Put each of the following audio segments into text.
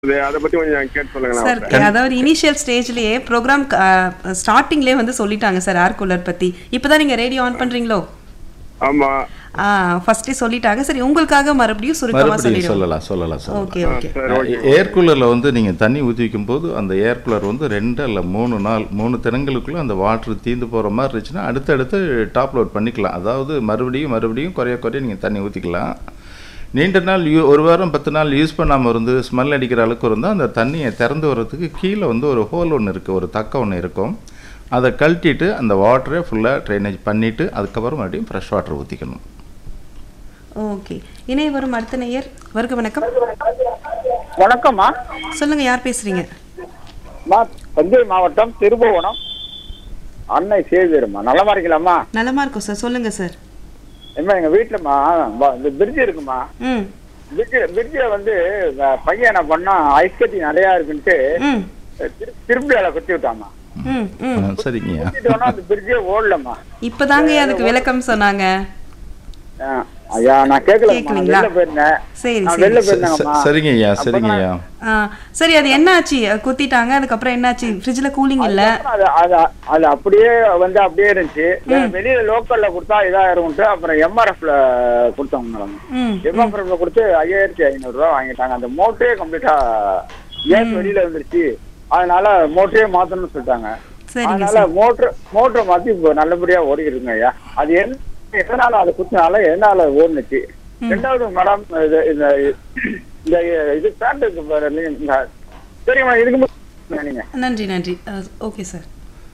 இது அதை பத்தி கொஞ்சம் கேட்டு சொல்லுங்களேன் சார் அவர்ட்ட. அதாவது இனிஷியல் ஸ்டேஜ்லயே ப்ரோக்ராம் ஸ்டார்டிங்லேயே வந்து சொல்லிட்டாங்க சார் ஏர் கூலர் பத்தி இப்பதான் நீங்க ரேடியோ ஆன் பண்றீங்களோ ஆமா ஆ ஃபர்ஸ்டே சொல்லிட்டாங்க சரி உங்களுக்காக மறுபடியும் சுருக்கமா மறுபடியும் சொல்லிடுவோம் சொல்லலாம் சொல்லலாம் சொல்லலாம் ஓகே ஓகே சரி ஓகே ஏர் கூலரில் வந்து நீங்கள் தண்ணி ஊற்றி வைக்கும்போது அந்த ஏர் கூலர் வந்து ரெண்டு அல்ல மூணு நாள் மூணு தினங்களுக்குள்ள அந்த வாட்டர் தீந்து போகிற மாதிரி இருந்துச்சுன்னா அடுத்தடுத்து டாப் லோட் பண்ணிக்கலாம் அதாவது மறுபடியும் மறுபடியும் குறைய குறைய நீங்கள் தண்ணி ஊற்றிக்கலாம் நீண்ட நாள் யூ ஒரு வாரம் பத்து நாள் யூஸ் பண்ணாமல் இருந்து ஸ்மெல் அடிக்கிற அளவுக்கு இருந்தால் அந்த தண்ணியை திறந்து வர்றதுக்கு கீழே வந்து ஒரு ஹோல் ஒன்று இருக்குது ஒரு தக்க ஒன்று இருக்கும் அதை கழட்டிட்டு அந்த வாட்டரை ஃபுல்லாக ட்ரைனேஜ் பண்ணிவிட்டு அதுக்கப்புறம் மறுபடியும் ஃப்ரெஷ் வாட்டர் ஊற்றிக்கணும் ஓகே இணைய வரும் அடுத்த நேயர் வருக வணக்கம் வணக்கம்மா சொல்லுங்க யார் பேசுறீங்க நான் தஞ்சை மாவட்டம் திருபுவனம் அன்னை சேவியர்மா நலமா இருக்கலாமா நலமா இருக்கும் சார் சொல்லுங்க சார் ஏம்மா எங்க வீட்டுலம்மா வ- இந்த பிரிட்ஜ் இருக்குமா ம் பிரிட்ஜ் பிரிட்ஜில் வந்து அஹ், பையன் என்ன பண்ணா ஐஸ் கட்டி நிறையா இருக்குன்ட்டு ம் திரு- திருப்பி அதை குத்தி விட்டாமா ம் ம் ஆ, சரிங்கய்யா குத்திட்டோன்னா அந்த பிரிட்ஜே ஓடலம்மா இப்பதாங்க அதுக்கு விளக்கம் சொன்னாங்க அஹ், ஐயா நான் கேட்கல கேட்கலீங்களா? வெளில போயிருந்தேன் சரி நான் சரி வெளில ச- போயிருந்தேங்கம்மா ச- சரிங்க ஐயா சரிங்க ஐயா ஆ சரி அது என்ன ஆச்சு குத்திட்டாங்க அதுக்கப்புறம் என்னாச்சு ஃப்ரிட்ஜில் கூலிங் இல்ல அது அது அது அப்படியே வந்து அப்படியே இருந்துச்சு வெளியில லோக்கல்ல கொடுத்தா இதாயிரும்ட்டு அப்புறம் எம்ஆர்எஃப்ல கொடுத்தோம் மேடம் ம் எம்எஃப்ல கொடுத்து ஐயாயிரத்தி ஐநூறு ரூபா வாங்கிட்டாங்க அந்த மோட்டரே கம்ப்ளீட்டா கேஸ் வெளியில வந்துருச்சு அதனால மோட்டரே மாத்தணும்னு சொல்லிட்டாங்க சரிங்க அதனால மோட்டர் மோட்டரை மாத்தி இப்போ நல்லபடியா ஓடிக்கிட்டு இருக்குங்க ஐயா அது என்ன எதனால அதை குத்தினால எதனால ஓடுனுச்சு ரெண்டாவது மேடம் இது இந்த இந்த இது பேண்ட் இருக்கு பாரு, நீங்க சரிம்மா இதுக்கு முன்னாடி நீங்க நன்றி நன்றி ஓகே சார்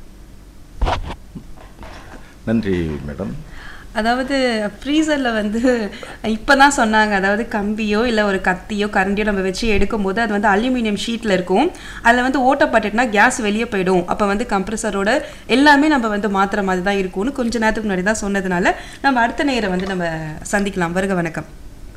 நன்றி மேடம் அதாவது ஃப்ரீசரில் வந்து இப்போ தான் சொன்னாங்க அதாவது கம்பியோ இல்லை ஒரு கத்தியோ கரண்டியோ நம்ம வச்சு எடுக்கும்போது அது வந்து அலுமினியம் ஷீட்டில் இருக்கும் அதில் வந்து ஓட்டப்பட்டுட்டுனா கேஸ் வெளியே போயிடும் அப்போ வந்து கம்ப்ரஸரோட எல்லாமே நம்ம வந்து மாற்றுற மாதிரி தான் இருக்கும்னு கொஞ்ச நேரத்துக்கு முன்னாடி தான் சொன்னதுனால நம்ம அடுத்த நேரம் வந்து நம்ம சந்திக்கலாம் வருக வணக்கம்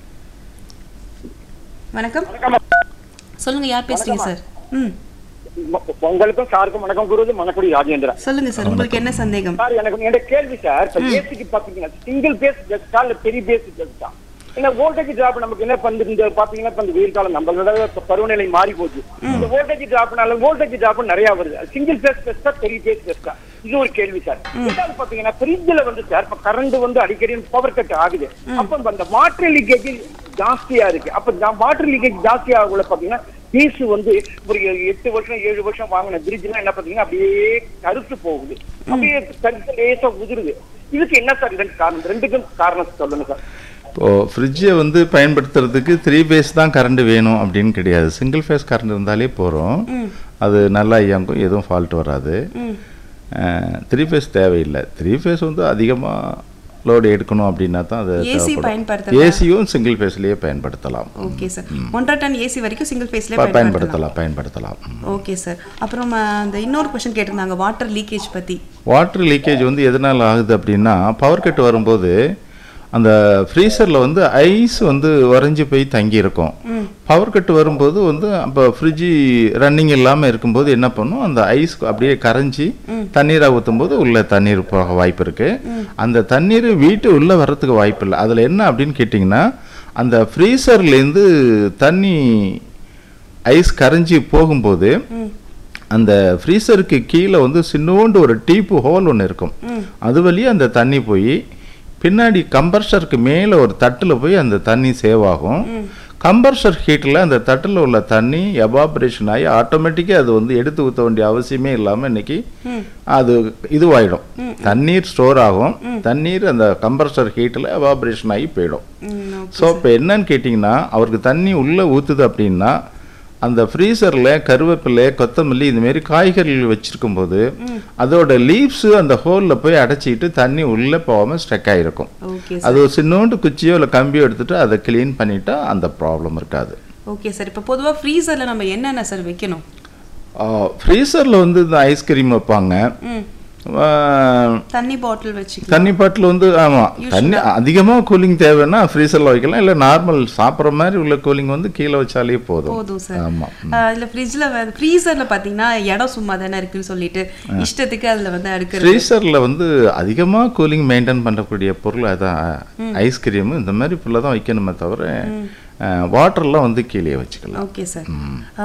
வணக்கம் சொல்லுங்க யார் பேசுறீங்க சார் ம் உங்களுக்கும் சாருக்கும் வணக்கம் குருது மணக்குடி ராஜேந்திரன் சொல்லுங்க சார் உங்களுக்கு என்ன சந்தேகம் சார் எனக்கு என்னோட கேள்வி சார் இப்ப பேசிக்கு பாத்தீங்கன்னா சிங்கிள் பேஸ் பெஸ்டா இல்ல பெரிய பேஸ் பெஸ்டா ஏன்னா வோல்டேஜ் டிராப் நமக்கு என்ன பண்ணு இந்த பாத்தீங்கன்னா இப்ப இந்த வெயில் காலம் நம்மளோட இப்ப பருவநிலை மாறி போச்சு இந்த வோல்டேஜ் டிராப்னால வோல்டேஜ் டிராப் நிறைய வருது சிங்கிள் பேஸ் பெஸ்டா பெரிய பேஸ் பெஸ்டா இது ஒரு கேள்வி சார் ரெண்டாவது பாத்தீங்கன்னா ஃப்ரிட்ஜ்ல வந்து சார் இப்ப கரண்ட் வந்து அடிக்கடி பவர் கட் ஆகுது அப்ப அந்த வாட்டர் லீக்கேஜ் ஜாஸ்தியா இருக்கு அப்ப வாட்டர் லீக்கேஜ் ஜாஸ்தி ஆகல பாத்தீங்கன்னா பீஸ் வந்து ஒரு எட்டு வருஷம் ஏழு வருஷம் வாங்கின பிரிட்ஜ்லாம் என்ன பாத்தீங்கன்னா அப்படியே கருத்து போகுது அப்படியே கருத்து லேசா உதிருது இதுக்கு என்ன சார் இதற்கு காரணம் ரெண்டுக்கும் காரணம் சொல்லுங்க சார் இப்போது ஃப்ரிட்ஜை வந்து பயன்படுத்துறதுக்கு த்ரீ ஃபேஸ் தான் கரண்ட் வேணும் அப்படின்னு கிடையாது சிங்கிள் ஃபேஸ் கரண்ட் இருந்தாலே போகிறோம் அது நல்லா இயங்கும் எதுவும் ஃபால்ட் வராது த்ரீ ஃபேஸ் தேவையில்லை த்ரீ ஃபேஸ் வந்து அதிகமாக லோடு எடுக்கணும் அப்படின்னா தான் அது AC தேவைப்படும் பயன்படுத்தலாம். ஏசியும் சிங்கிள் ஃபேஸ்லேயே பயன்படுத்தலாம் ஓகே சார் ஒன்றரை டன் ஏசி வரைக்கும் சிங்கிள் ஃபேஸ்லேயே ப- பயன்படுத்தலாம் பயன்படுத்தலாம் பயன்படுத்தலாம் ஓகே சார் அப்புறம் அஹ், அந்த இன்னொரு கொஸ்டின் கேட்டிருந்தாங்க வாட்டர் லீக்கேஜ் பத்தி வாட்டர் லீக்கேஜ் வந்து எதனால் ஆகுது அப்படின்னா பவர் கட் வரும்போது அந்த ஃப்ரீசரில் வந்து ஐஸ் வந்து உறைஞ்சி போய் தங்கி இருக்கும் பவர் கட் வரும்போது வந்து அப்போ ஃப்ரிட்ஜு ரன்னிங் இல்லாமல் இருக்கும்போது என்ன பண்ணும் அந்த ஐஸ் அப்படியே கரைஞ்சி தண்ணீராக ஊற்றும்போது உள்ள தண்ணீர் போக வாய்ப்பு இருக்குது அந்த தண்ணீர் வீட்டு உள்ளே வர்றதுக்கு வாய்ப்பு இல்லை அதில் என்ன அப்படின்னு கேட்டிங்கன்னா அந்த ஃப்ரீசர்லேருந்து தண்ணி ஐஸ் கரைஞ்சி போகும்போது அந்த ஃப்ரீசருக்கு கீழே வந்து சின்னோண்டு ஒரு டீப்பு ஹோல் ஒன்று இருக்கும் அது வழியாக அந்த தண்ணி போய் பின்னாடி கம்பர்ஷருக்கு மேலே ஒரு தட்டில் போய் அந்த தண்ணி சேவ் ஆகும் கம்பர்ஷர் ஹீட்டில் அந்த தட்டில் உள்ள தண்ணி எவாபரேஷன் ஆகி ஆட்டோமேட்டிக்காக அது வந்து எடுத்து ஊற்ற வேண்டிய அவசியமே இல்லாமல் இன்னைக்கு அது இதுவாயிடும் தண்ணீர் ஸ்டோர் ஆகும் தண்ணீர் அந்த கம்பர்ஷர் ஹீட்டில் எவாபரேஷன் ஆகி போயிடும் ம், ஸோ இப்போ என்னன்னு கேட்டிங்கன்னா அவருக்கு தண்ணி உள்ளே ஊற்றுது அப்படின்னா அந்த ஃப்ரீசரில் கருவேப்பிலை கொத்தமல்லி இதுமாரி காய்கறிகள் வச்சிருக்கும் போது அதோட லீவ்ஸு அந்த ஹோலில் போய் அடைச்சிக்கிட்டு தண்ணி உள்ளே போகாமல் ஸ்ட்ரெக் ஆகிருக்கும் ஓகே அது ஒரு சின்னோண்டு குச்சியோ இல்லை கம்பியோ எடுத்துட்டு அதை க்ளீன் பண்ணிட்டா அந்த ப்ராப்ளம் இருக்காது ஓகே சார் இப்போ பொதுவா ஃப்ரீசர்ல நம்ம என்னென்ன சார் வைக்கணும் ஃப்ரீசரில் வந்து இந்த ஐஸ்கிரீம் வைப்பாங்க ம் ஆ, தண்ணி பாட்டில் வச்சுக்கலாம் தண்ணி பாட்டில் வந்து ஆமாம் தண்ணி அதிகமாக கூலிங் தேவைன்னா ஃப்ரீசரில் வைக்கலாம் இல்லை நார்மல் சாப்பிட்ற மாதிரி உள்ள கூலிங் வந்து கீழே வச்சாலே போதும் போதும் சார் ஆமாம் இதுல ஃப்ரிட்ஜ்ல ஃப்ரீசர்ல பாத்தீங்கன்னா இடம் சும்மா தானே இருக்குன்னு சொல்லிட்டு இஷ்டத்துக்கு அதுல வந்து அடுக்கிறது ஃப்ரீசரில் வந்து அதிகமாக கூலிங் மெயின்டைன் பண்ணக்கூடிய பொருள் அதான் ஐஸ்கிரீமு இந்த மாதிரி பொருளை தான் வைக்கணுமே தவிர வாட்டர்லாம் வந்து கீழே வச்சுக்கலாம் ஓகே சார்